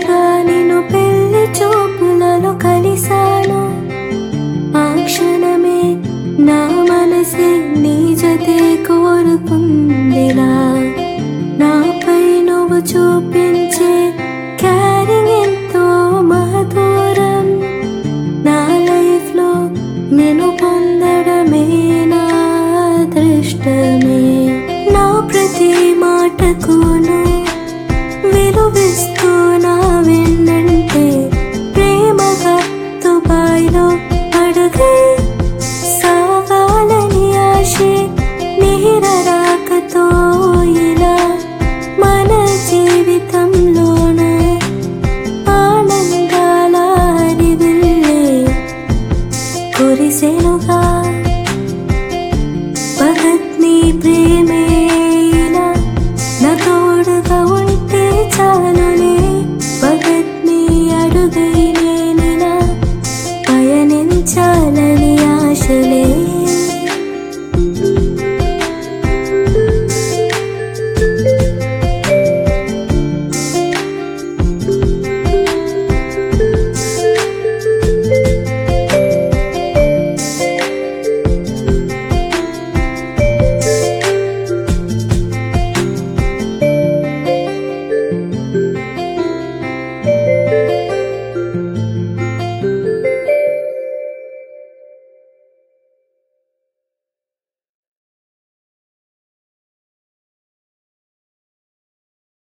మొదటిసారిగా నేను పెళ్లి చూపులలో కలిశాను ఆ క్షణమే నా మనసే నీ జతే కోరుకుందిరా నాపై నువ్వు చూపించే క్యారింగ్ ఎంతో మహదూరం నా లైఫ్ లో నేను పొందడమే నా అదృష్టమే నా ప్రతి మాటకును విలువిస్తూ నా వెన్నంటే ప్రేమగా దుబాయ్లో అడుగే సాగాలని ఆశే నిహిరరాకతో ఇలా మన జీవితంలోన ఆనందాల హరివిల్లే కురిసెనుగా పగత్ని ప్రేమేలా నా తోడుగా ఉంటే చాలులే